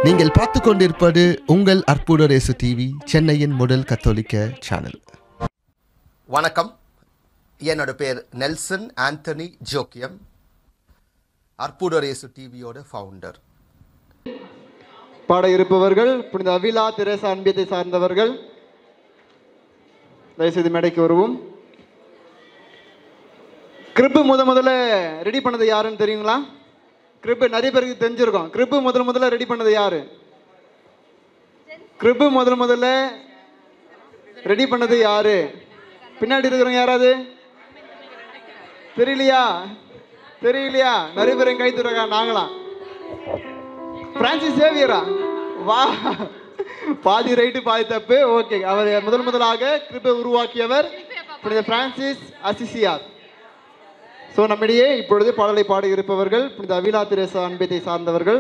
நீங்கள் பார்த்து கொண்டிருப்பது உங்கள் அற்புத ரேசு டிவி சென்னையின் முதல் கத்தோலிக்க சேனல் வணக்கம் என்னோட பேர் நெல்சன் ஆண்டனி ஜோக்கியம் அற்புதரேசு டிவியோட ஃபவுண்டர் பாட இருப்பவர்கள் புனித அவிலா திரேசா அன்பியத்தை சார்ந்தவர்கள் தயவுசெய்து மேடைக்கு வருவோம் கிரிப்பு முத முதல்ல ரெடி பண்ணது யாருன்னு தெரியுங்களா கிரிப்பு நிறைய பேருக்கு தெரிஞ்சிருக்கும் கிரிப்பு முதல் முதல்ல ரெடி பண்ணது யாரு கிரிப்பு முதல் முதல்ல ரெடி பண்ணது யாரு பின்னாடி இருக்கிறவங்க யாராவது தெரியலையா தெரியலையா நிறைய பேர் கை தருவாங்க நாங்களாம் பிரான்சிஸ் சேவியரா வா பாதி ரைட்டு பாதி தப்பு ஓகே அவர் முதல் முதலாக கிருபை உருவாக்கியவர் புனித பிரான்சிஸ் அசிசியார் ஸோ நம்மிடையே இப்பொழுது பாடலை பாடி இருப்பவர்கள் புனித அவிலா திரேசா அன்பத்தை சார்ந்தவர்கள்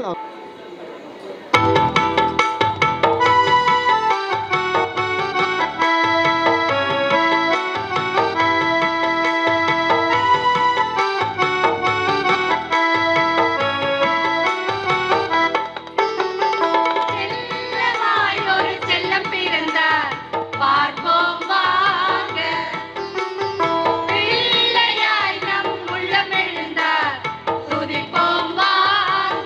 செல்லமாய் ஒரு செல்லம் பிறந்தார் பார்ப்போம் வாங்க பிள்ளையாய் நம் உள்ளம் எழுந்தார் துதிப்போம் வாங்க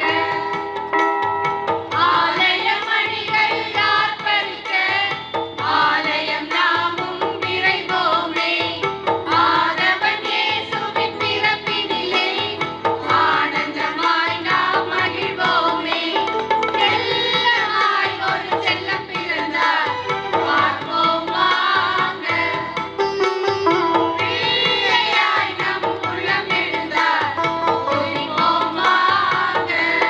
ஆலய மணிகள் ஆர்ப்பரிக்க ஆலயம் நாமும் விரைவோமே ஆதவன் இயேசுவின் பிறப்பினிலே ஆனந்தமாய் நாம் மகிழ்வோமே செல்லமாய் ஒரு செல்லம் பிறந்தார் பார்ப்போம் வாங்க பிள்ளையாய் நம் உள்ளம் எழுந்தார் துதிப்போம் வாங்க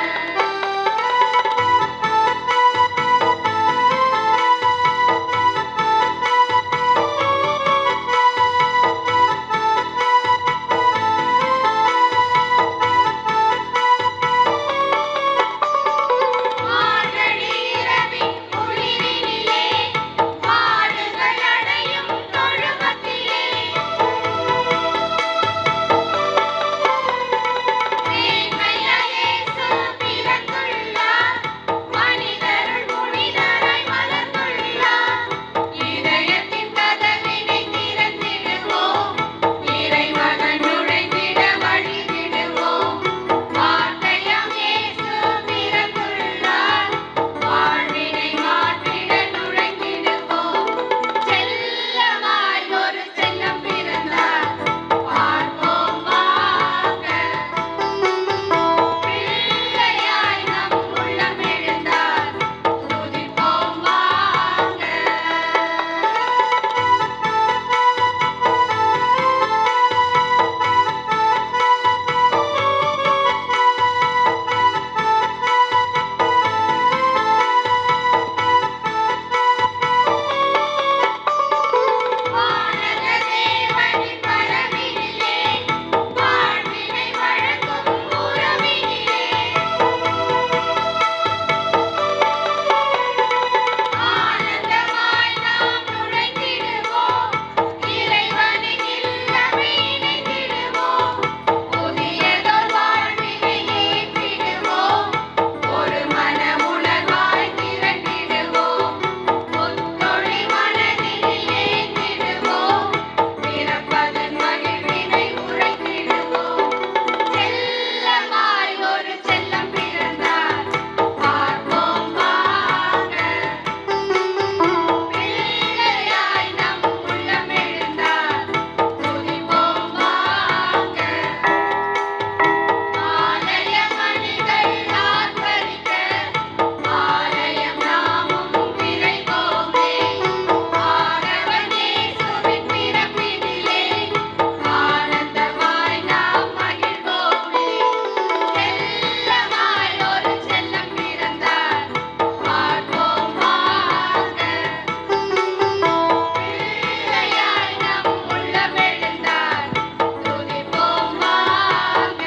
மார்கழி இரவின் குளிரினிலே மாடுகள் அடையும் தொழுவத்திலே மேன்மையாய் இயேசு பிறந்துள்ளார் மனிதருள் புனிதராய் மலர்ந்துள்ளார் இதயத்தின் கதவினை திறந்திடுவோம் இறைமகன் நுழைந்திட வழி விடுவோம் வார்த்தையாம் இயேசு பிறந்துள்ளார் வாழ்வினை மாற்றிட நுழைந்திடுவோம் செல்லமாய் ஒரு செல்லம் பிறந்தார் பார்ப்போம் வாங்க பிள்ளையாய் நம் உள்ளம் எழுந்தார் துதிப்போம் வாங்க வானக தேவனின் வரவினிலே வாழ்வினை வழங்கும் உறவினிலே ஆனந்தமாய் நாம் நுழைந்திடுவோம் இறைவனின் இல்லமே இணைந்திடுவோம் புதியதோர் வாழ்வினை ஏற்றிடுவோம் ஒரு மன உணர்வாய் திரண்டிடுவோம் புத்தொழி மனதில் ஏற்றிடுவோம் பிறப்பதன் மகிழ்வினை உரைத்திடுவோம் செல்லமாய் ஒரு செல்லம் பிறந்தார் பார்ப்போம் வாங்க பிள்ளையாய் நம் உள்ளம் எழுந்தார் துதிப்போம் வாங்க ஆலய மணிகள் ஆர்ப்பரிக்க ஆலயம் நாமும் விரைவோமே ஆரவன் இயேசுவின் பிறப்பினிலே ஆனந்தமாய் நாம் மகிழ்வோமே செல்லமாய் ஒரு செல்லம் பிறந்தார் பார்ப்போம் வாங்க பிள்ளையாய் நம் உள்ளம் எழுந்தார் துதிப்போம் வாங்க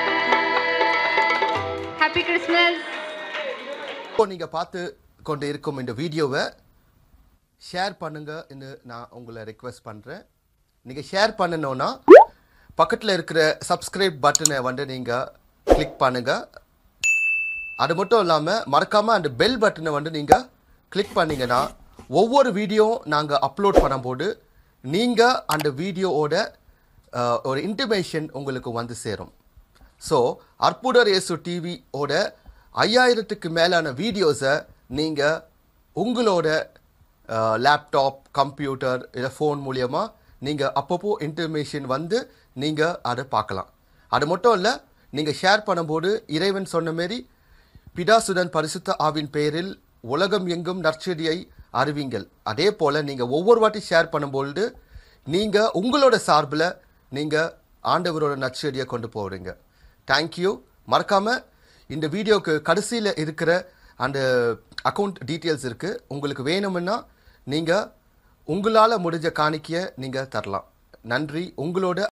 ஹாப்பி கிறிஸ்மஸ் இப்போ நீங்கள் பார்த்து கொண்டு இருக்கும் இந்த வீடியோவை ஷேர் பண்ணுங்கன்னு நான் உங்களை ரெக்வெஸ்ட் பண்ணுறேன் நீங்கள் ஷேர் பண்ணணுன்னா பக்கத்தில் இருக்கிற சப்ஸ்கிரைப் பட்டனை வந்து நீங்கள் கிளிக் பண்ணுங்கள் அது மட்டும் இல்லாமல் மறக்காமல் அந்த பெல் பட்டனை வந்து நீங்கள் கிளிக் பண்ணீங்கன்னா ஒவ்வொரு வீடியோ நாங்கள் அப்லோட் பண்ணும்போது நீங்கள் அந்த வீடியோவோட அஹ், ஒரு இன்டிமேஷன் உங்களுக்கு வந்து சேரும் ஸோ அற்புதர் இயேசு டிவியோட ஐயாயிரத்துக்கு மேலான வீடியோஸை நீங்கள் உங்களோட லேப்டாப் கம்ப்யூட்டர் இல்லை ஃபோன் மூலியமா நீங்கள் அப்பப்போ இன்ஃபர்மேஷன் வந்து நீங்கள் அதை பார்க்கலாம் அது மட்டும் இல்லை நீங்கள் ஷேர் பண்ணும்போது இறைவன் சொன்ன மாரி பிதாசுடன் பரிசுத்த ஆவின் பெயரில் உலகம் எங்கும் நற்செடியை அறிவிங்கள் அதே போல் நீங்கள் ஒவ்வொரு வாட்டி ஷேர் பண்ணும்பொழுது நீங்கள் உங்களோட சார்பில் நீங்கள் ஆண்டவரோட நற்செடியை கொண்டு போகிறீங்க தேங்க்யூ மறக்காமல் இந்த வீடியோக்கு கடைசியில் இருக்கிற அந்த அக்கௌண்ட் டீட்டெயில்ஸ் இருக்குது உங்களுக்கு வேணும்னா நீங்கள் உங்களால் முடிஞ்ச காணிக்கையை நீங்கள் தரலாம் நன்றி உங்களோட